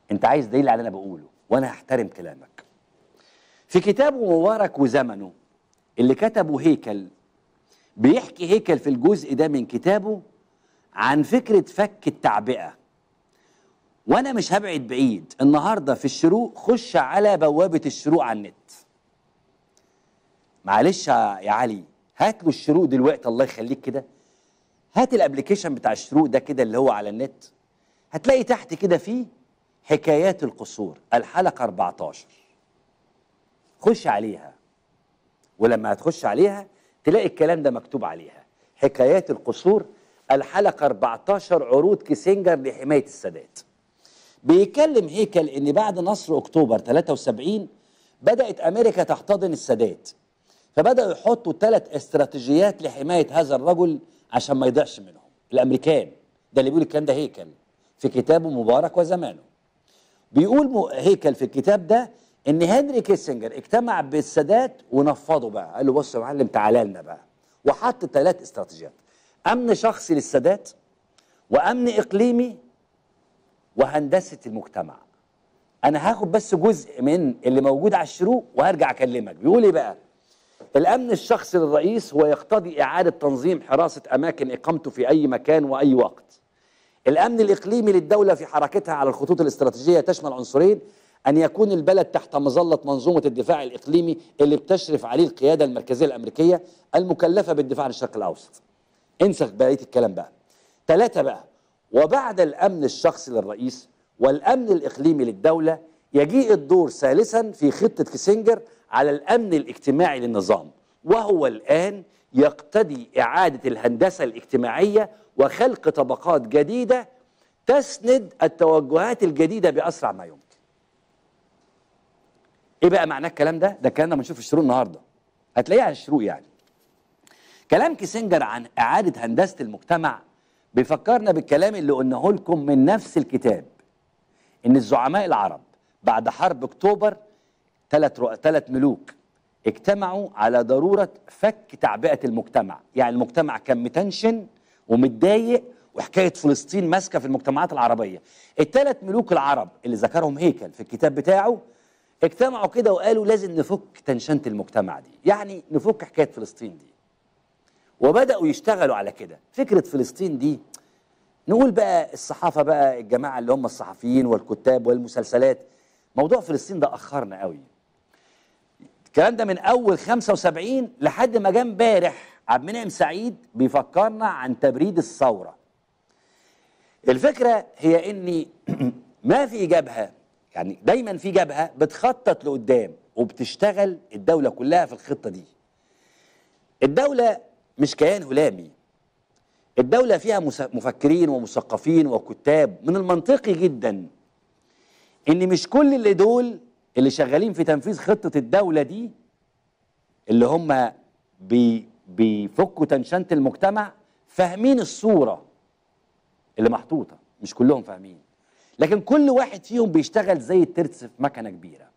انت عايز دليل على اللي انا بقوله وانا هحترم كلامك في كتابه مبارك وزمنه اللي كتبه هيكل بيحكي هيكل في الجزء ده من كتابه عن فكرة فك التعبئة وانا مش هبعد بعيد النهارده في الشروق خش على بوابة الشروق على النت معلش يا علي هات له الشروق دلوقتي الله يخليك كده هات الابلكيشن بتاع الشروق ده كده اللي هو على النت هتلاقي تحت كده فيه حكايات القصور الحلقة 14 خش عليها ولما هتخش عليها تلاقي الكلام ده مكتوب عليها حكايات القصور الحلقة 14 عروض كيسنجر لحماية السادات بيتكلم هيكل ان بعد نصر اكتوبر 73 بدأت امريكا تحتضن السادات فبدأوا يحطوا ثلاث استراتيجيات لحماية هذا الرجل عشان ما يضيعش منهم الامريكان ده اللي بيقول الكلام ده هيكل في كتابه مبارك وزمانه بيقول هيكل في الكتاب ده ان هنري كيسنجر اجتمع بالسادات ونفضه بقى قال له بص يا معلم تعالى لنا بقى وحط ثلاث استراتيجيات امن شخصي للسادات وامن اقليمي وهندسه المجتمع انا هاخد بس جزء من اللي موجود على الشروق وهرجع اكلمك بيقول ايه بقى الامن الشخصي للرئيس هو يقتضي اعاده تنظيم حراسه اماكن اقامته في اي مكان واي وقت الامن الاقليمي للدوله في حركتها على الخطوط الاستراتيجيه تشمل عنصرين ان يكون البلد تحت مظله منظومه الدفاع الاقليمي اللي بتشرف عليه القياده المركزيه الامريكيه المكلفه بالدفاع عن الشرق الاوسط انسخ بقيه الكلام بقى ثلاثه بقى وبعد الامن الشخصي للرئيس والامن الاقليمي للدوله يجيء الدور ثالثا في خطه كيسنجر على الامن الاجتماعي للنظام وهو الان يقتضي اعاده الهندسه الاجتماعيه وخلق طبقات جديده تسند التوجهات الجديده باسرع ما يمكن. ايه بقى معناه الكلام ده؟ ده الكلام ده بنشوف في الشروق النهارده. هتلاقيه على الشروق يعني. كلام كيسنجر عن اعاده هندسه المجتمع بيفكرنا بالكلام اللي قلناه لكم من نفس الكتاب. ان الزعماء العرب بعد حرب اكتوبر ثلاث ثلاث ملوك اجتمعوا على ضروره فك تعبئه المجتمع، يعني المجتمع كان متنشن ومتضايق وحكايه فلسطين ماسكه في المجتمعات العربيه. الثلاث ملوك العرب اللي ذكرهم هيكل في الكتاب بتاعه اجتمعوا كده وقالوا لازم نفك تنشنه المجتمع دي، يعني نفك حكايه فلسطين دي. وبداوا يشتغلوا على كده، فكره فلسطين دي نقول بقى الصحافه بقى الجماعه اللي هم الصحفيين والكتاب والمسلسلات موضوع فلسطين ده اخرنا قوي. الكلام ده من اول 75 لحد ما جه امبارح عبد المنعم سعيد بيفكرنا عن تبريد الثوره. الفكره هي ان ما في جبهه يعني دايما في جبهه بتخطط لقدام وبتشتغل الدوله كلها في الخطه دي. الدوله مش كيان هلامي. الدوله فيها مفكرين ومثقفين وكتاب من المنطقي جدا ان مش كل اللي دول اللي شغالين في تنفيذ خطه الدوله دي اللي هم بي بيفكوا تنشنه المجتمع فاهمين الصوره اللي محطوطه مش كلهم فاهمين لكن كل واحد فيهم بيشتغل زي الترس في مكنه كبيره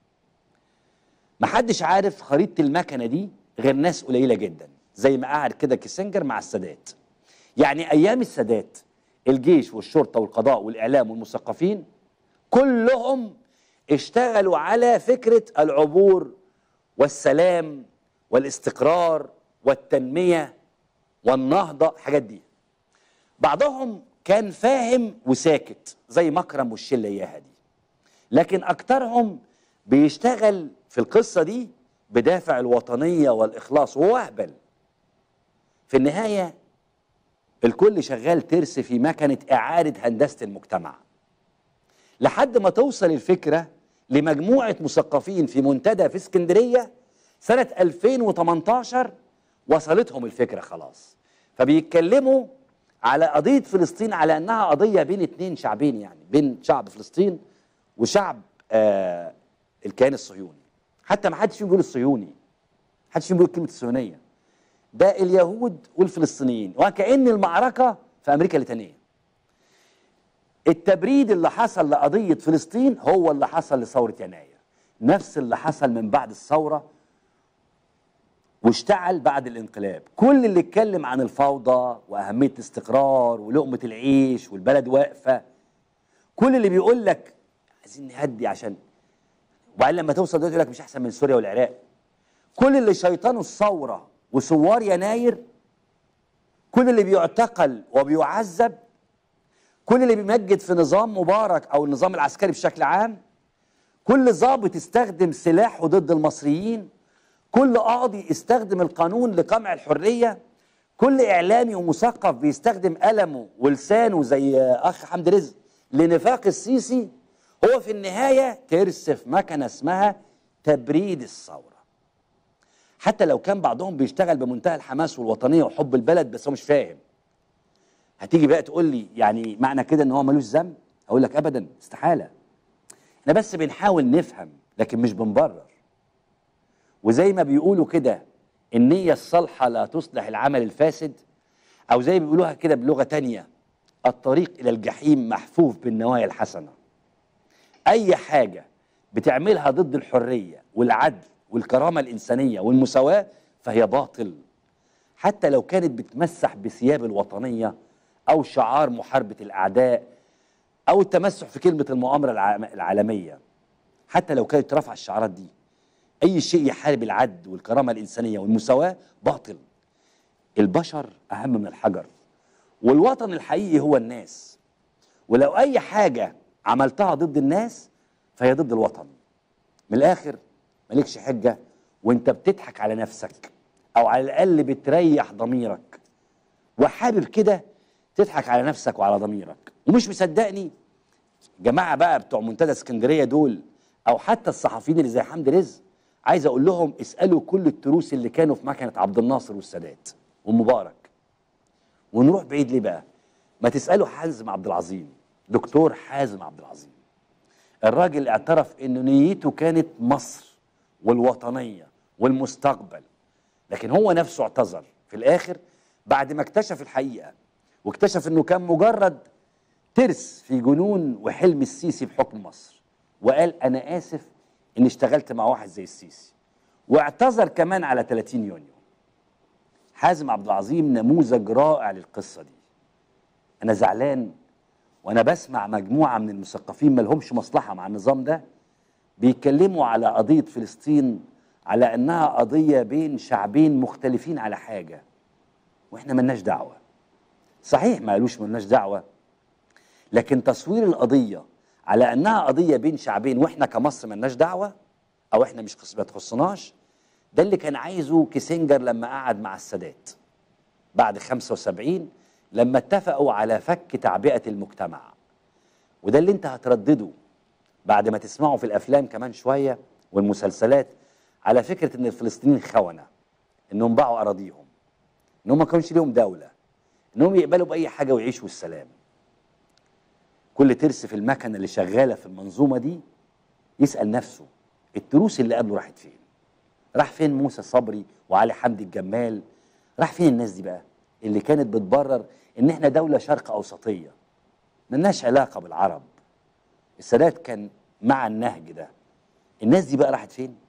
محدش عارف خريطه المكنه دي غير ناس قليله جدا زي ما قعد كده كيسنجر مع السادات يعني ايام السادات الجيش والشرطه والقضاء والاعلام والمثقفين كلهم اشتغلوا على فكره العبور والسلام والاستقرار والتنميه والنهضه الحاجات دي بعضهم كان فاهم وساكت زي مكرم والشله اياها دي لكن اكترهم بيشتغل في القصه دي بدافع الوطنيه والاخلاص وهو اهبل في النهايه الكل شغال ترس في مكنه اعاده هندسه المجتمع لحد ما توصل الفكره لمجموعه مثقفين في منتدى في اسكندريه سنه 2018 وصلتهم الفكره خلاص فبيتكلموا على قضيه فلسطين على انها قضيه بين اتنين شعبين يعني بين شعب فلسطين وشعب آه الكيان الصهيوني حتى ما حدش فيهم بيقول الصهيوني ما حدش فيهم بيقول كلمه الصهيونيه ده اليهود والفلسطينيين وكأن المعركة في أمريكا اللاتينية التبريد اللي حصل لقضية فلسطين هو اللي حصل لثورة يناير نفس اللي حصل من بعد الثورة واشتعل بعد الانقلاب كل اللي اتكلم عن الفوضى وأهمية الاستقرار ولقمة العيش والبلد واقفة كل اللي بيقول لك عايزين نهدي عشان وبعدين لما توصل دلوقتي يقول لك مش احسن من سوريا والعراق كل اللي شيطانوا الثوره وثوار يناير كل اللي بيعتقل وبيعذب كل اللي بيمجد في نظام مبارك او النظام العسكري بشكل عام كل ضابط استخدم سلاحه ضد المصريين كل قاضي استخدم القانون لقمع الحريه كل اعلامي ومثقف بيستخدم قلمه ولسانه زي اخ حمد رزق لنفاق السيسي هو في النهايه ترس في مكنه اسمها تبريد الثوره حتى لو كان بعضهم بيشتغل بمنتهى الحماس والوطنيه وحب البلد بس هو مش فاهم هتيجي بقى تقول لي يعني معنى كده ان هو ملوش ذنب اقول لك ابدا استحاله احنا بس بنحاول نفهم لكن مش بنبرر وزي ما بيقولوا كده النية الصالحة لا تصلح العمل الفاسد أو زي ما بيقولوها كده بلغة تانية الطريق إلى الجحيم محفوف بالنوايا الحسنة أي حاجة بتعملها ضد الحرية والعدل والكرامة الإنسانية والمساواة فهي باطل حتى لو كانت بتمسح بثياب الوطنية أو شعار محاربة الأعداء أو التمسح في كلمة المؤامرة العام- العالمية حتى لو كانت رفع الشعارات دي اي شيء يحارب العدل والكرامه الانسانيه والمساواه باطل البشر اهم من الحجر والوطن الحقيقي هو الناس ولو اي حاجه عملتها ضد الناس فهي ضد الوطن من الاخر مالكش حجه وانت بتضحك على نفسك او على الاقل بتريح ضميرك وحابب كده تضحك على نفسك وعلى ضميرك ومش مصدقني جماعه بقى بتوع منتدى اسكندريه دول او حتى الصحفيين اللي زي حمدي رزق عايز اقول لهم اسالوا كل التروس اللي كانوا في مكنه عبد الناصر والسادات ومبارك ونروح بعيد ليه بقى ما تسالوا حازم عبد العظيم دكتور حازم عبد العظيم الراجل اعترف ان نيته كانت مصر والوطنيه والمستقبل لكن هو نفسه اعتذر في الاخر بعد ما اكتشف الحقيقه واكتشف انه كان مجرد ترس في جنون وحلم السيسي بحكم مصر وقال انا اسف اني اشتغلت مع واحد زي السيسي واعتذر كمان على 30 يونيو حازم عبد العظيم نموذج رائع للقصه دي انا زعلان وانا بسمع مجموعه من المثقفين ما لهمش مصلحه مع النظام ده بيتكلموا على قضيه فلسطين على انها قضيه بين شعبين مختلفين على حاجه واحنا ملناش دعوه صحيح ما قالوش ملناش دعوه لكن تصوير القضيه على انها قضيه بين شعبين واحنا كمصر ملناش دعوه او احنا مش قس- ما تخصناش ده اللي كان عايزه كيسنجر لما قعد مع السادات بعد 75 لما اتفقوا على فك تعبئه المجتمع وده اللي انت هتردده بعد ما تسمعوا في الافلام كمان شويه والمسلسلات على فكره ان الفلسطينيين خونه انهم باعوا اراضيهم انهم ما كانش ليهم دوله انهم يقبلوا باي حاجه ويعيشوا السلام كل ترس في المكنه اللي شغاله في المنظومه دي يسال نفسه التروس اللي قبله راحت فين راح فين موسى صبري وعلي حمدي الجمال راح فين الناس دي بقى اللي كانت بتبرر ان احنا دوله شرق اوسطيه ملناش علاقه بالعرب السادات كان مع النهج ده الناس دي بقى راحت فين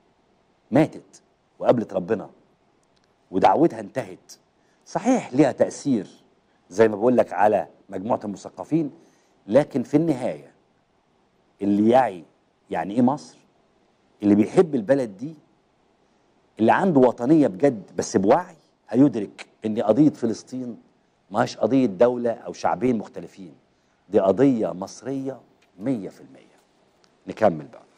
ماتت وقابلت ربنا ودعوتها انتهت صحيح ليها تأثير زي ما بقول لك على مجموعة المثقفين لكن في النهاية اللي يعي يعني ايه مصر اللي بيحب البلد دي اللي عنده وطنية بجد بس بوعي هيدرك ان قضية فلسطين ماهيش قضية دولة او شعبين مختلفين دي قضية مصرية مية في المية نكمل بقى